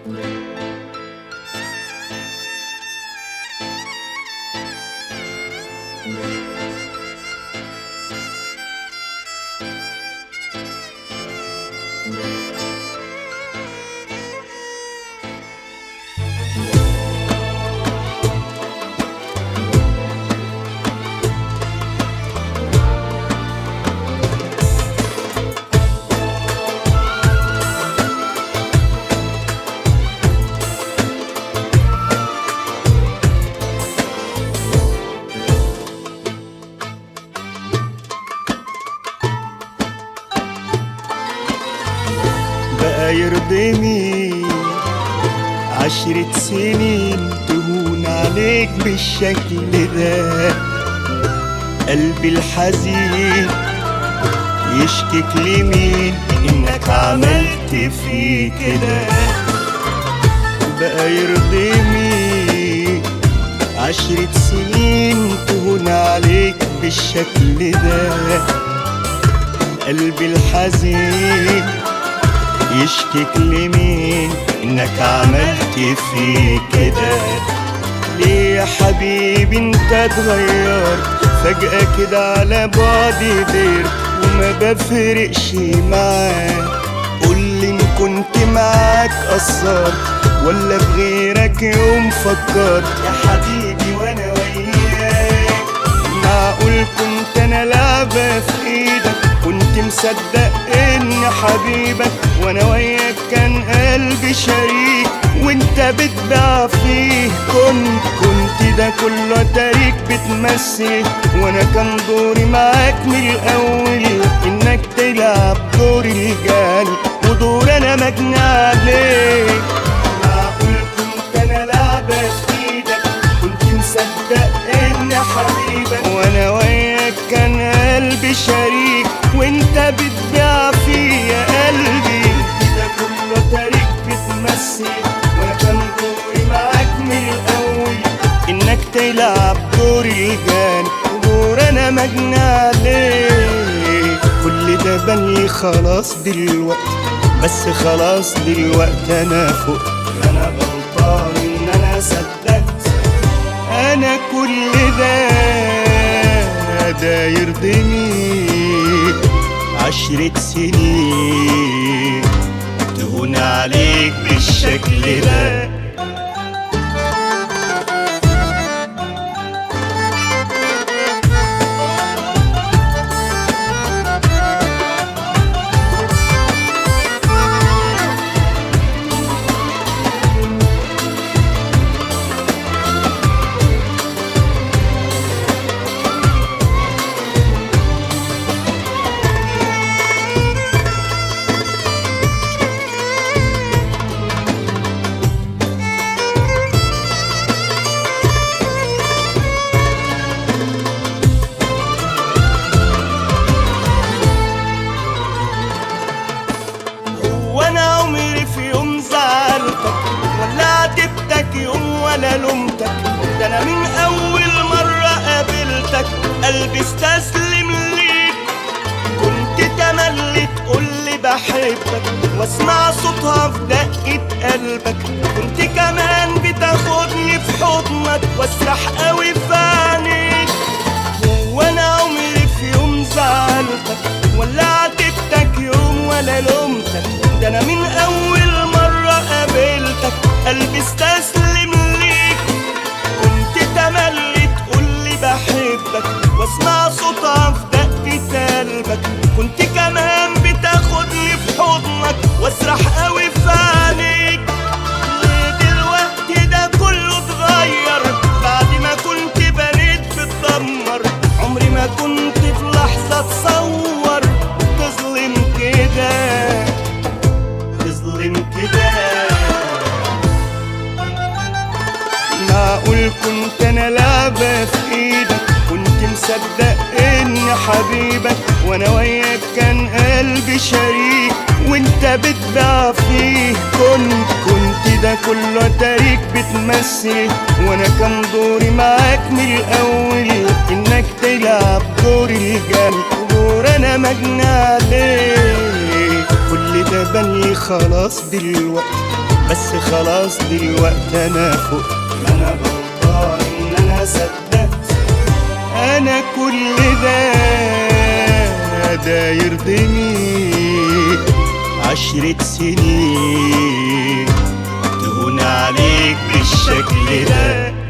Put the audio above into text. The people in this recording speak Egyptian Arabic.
بقى يرضي مين عشرة سنين تهون عليك بالشكل ده قلبي الحزين يشكك لمين انك عملت فيه كده بقى يرضي مين عشرة سنين تهون عليك بالشكل ده قلبي الحزين يشكك لمين انك عملت فيه كده ليه يا حبيبي انت اتغيرت فجأة كده على بعدي دير وما بفرقش معاك قولي ان كنت معاك قصرت ولا بغيرك يوم فكرت يا حبيبي وانا وياك معقول كنت انا لعبة في ايدك كنت مصدق ان حبيبك وانا وياك كان قلبي شريك وانت بتباع فيه كنت كنت ده كله تاريك بتمثل وانا كان دوري معاك من الاول انك تلعب دور الجاني ودور انا مجني عليك معقول كنت انا لعبة في ايدك كنت مصدق ان حبيبك وانا وياك كان قلبي شريك وانت بتبيع فيا قلبي ده كله تاريخ بتمثل وانا كان دوري معاك من الاول انك تلعب دور الجان ودور انا مجني عليك كل ده بني خلاص دلوقتي بس خلاص دلوقتي انا فوق انا غلطان ان انا صدقت انا كل ده ده يرضيني عشرة سنين تهون عليك بالشكل ده وانا عمري في يوم زعلتك ولا عاتبتك يوم ولا لومتك ده انا من اول مرة قابلتك قلبي استسلم ليك كنت تملي تقولي بحبك واسمع صوتها في دقة قلبك كنت كمان بتاخدني في حضنك واسرح قوي في عينيك وانا عمري في يوم زعلتك ولا عاتبتك يوم ولا لومتك ده انا من اول مرة قابلتك قلبي استسلم ليك كنت تملي تقولي بحبك واسمع صوتها في دقة قلبك كنت كمان بتاخدني في حضنك واسرح قوي في عينيك ليه دلوقتي ده كله اتغير بعد ما كنت بنيت بتدمر عمري ما كنت في لحظة اتصور تظلم كده تظلم كده معقول كنت انا لعبة في ايدك كنت مصدق ان حبيبك وانا وياك كان قلبي شريك وانت بتباع فيه كنت كنت ده كله تاريخ بتمثل وانا كان دوري معاك من الاول انك تلعب دور الجاني ودور انا مجني عليك كل ده بني خلاص دلوقتي بس خلاص دلوقتي انا فوق ما انا غلطان ان انا صدقت انا كل ده ده يرضيني عشرة سنين تهون عليك بالشكل ده